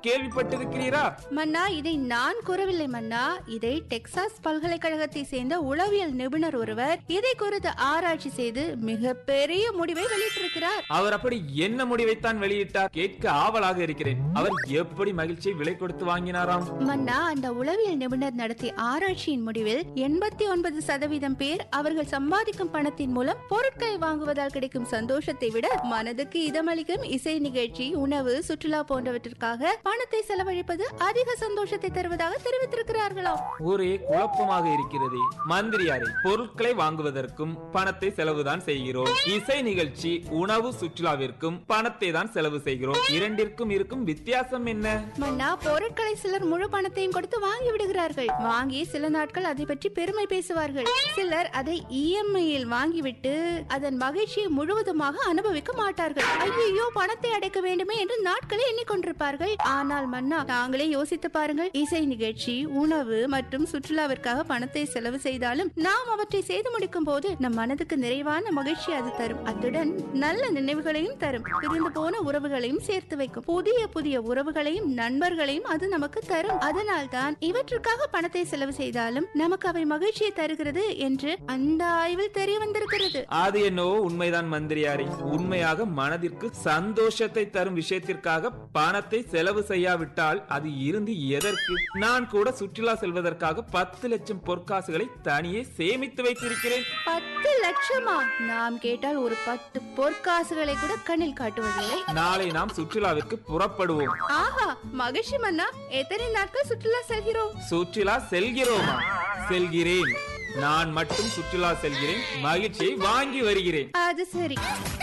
கேள்விப்பட்டிருக்கிறீரா மன்னா இதை நான் கூறவில்லை மன்னா இதை டெக்சாஸ் பல்கலைக்கழகத்தை சேர்ந்த உளவியல் நிபுணர் ஒருவர் இதை குறித்து ஆராய்ச்சி செய்து மிகப்பெரிய முடிவை வெளியிட்டிருக்கிறார் அவர் அப்படி என்ன முடிவைத்தான் வெளியிட்டார் கேட்க ஆவலாக இருக்கிறேன் அவர் எப்படி மகிழ்ச்சியை விலை கொடுத்து வாங்கினாராம் மன்னா அந்த உளவியல் நிபுணர் நடத்திய ஆராய்ச்சியின் முடிவில் எண்பத்தி ஒன்பது சதவீதம் பேர் அவர்கள் சம்பாதிக்கும் பணத்தின் மூலம் பொருட்களை வாங்குவதால் கிடைக்கும் சந்தோஷத்தை விட மனதுக்கு இதமளிக்கும் இசை நிகழ்ச்சி உணவு சுற்றுலா போன்றவற்றிற்காக பணத்தை செலவழிப்பது அதிக சந்தோஷத்தை தருவதாக தெரிவித்திருக்கிறார்களாம் ஒரே குழப்பமாக இருக்கிறது மந்திரியாரே பொருட்களை வாங்குவதற்கும் பணத்தை செலவுதான் செய்கிறோம் இசை நிகழ்ச்சி உணவு சுற்றுலாவிற்கும் பணத்தை தான் செலவு செய்கிறோம் இரண்டிற்கும் இருக்கும் வித்தியாசம் என்ன மன்னா பொருட்களை சிலர் முழு பணத்தையும் கொடுத்து வாங்கி விடுகிறார்கள் வாங்கி சில நாட்கள் அதை பற்றி பெருமை பேசுவார்கள் சிலர் அதை இஎம்ஐயில் வாங்கிவிட்டு அதன் மகிழ்ச்சியை முழுவதுமாக அனுபவிக்க மாட்டார்கள் ஐயோ பணத்தை அடைக்க வேண்டுமே என்று நாட்களை எண்ணிக்கொண்டிருப்பார்கள் ஆனால் மன்னா நாங்களே யோசித்து பாருங்கள் இசை நிகழ்ச்சி உணவு மற்றும் சுற்றுலாவிற்காக பணத்தை செலவு செய்தாலும் நாம் அவற்றை செய்து முடிக்கும் போது நம் மனதுக்கு நிறைவான மகிழ்ச்சி அது தரும் அத்துடன் நல்ல நினைவுகளையும் தரும் பிரிந்து போன உறவுகளையும் சேர்த்து வைக்கும் புதிய புதிய உறவுகளையும் நண்பர்களையும் அது நமக்கு தரும் அதனால் தான் இவற்றுக்காக பணத்தை செலவு செய்தாலும் நமக்கு அவை மகிழ்ச்சியை தருகிறது என்று அந்த ஆய்வில் தெரிய வந்திருக்கிறது அது என்னவோ உண்மைதான் மந்திரியாரே உண்மையாக மனதிற்கு சந்தோஷத்தை தரும் விஷயத்திற்காக பணத்தை செலவு செய்யாவிட்டால் அது இருந்து எதற்கு நான் கூட சுற்றுலா செல்வதற்காக பத்து லட்சம் பொற்காசுகளை தனியே சேமித்து வைத்திருக்கிறேன் பத்து லட்சமா நாம் கேட்டால் ஒரு பத்து பொற்காசுகளை கூட கண்ணில் காட்டுவதில்லை நாளை நாம் சுற்றுலாவிற்கு புறப்படுவோம் ஆஹா மகிழ்ச்சி மன்னா எத்தனை நாட்கள் சுற்றுலா செல்கிறோம் சுற்றுலா செல்கிறோமா செல்கிறேன் நான் மட்டும் சுற்றுலா செல்கிறேன் மகிழ்ச்சியை வாங்கி வருகிறேன் அது சரி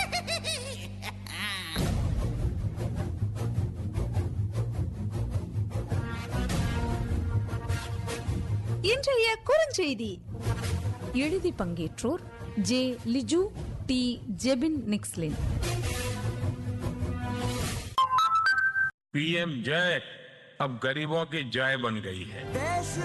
இன்றைய குறுஞ்செய்தி எழுதி பங்கேற்றோர் J Liju T Jebin Nixlin PM जय अब गरीबों की जय बन गई है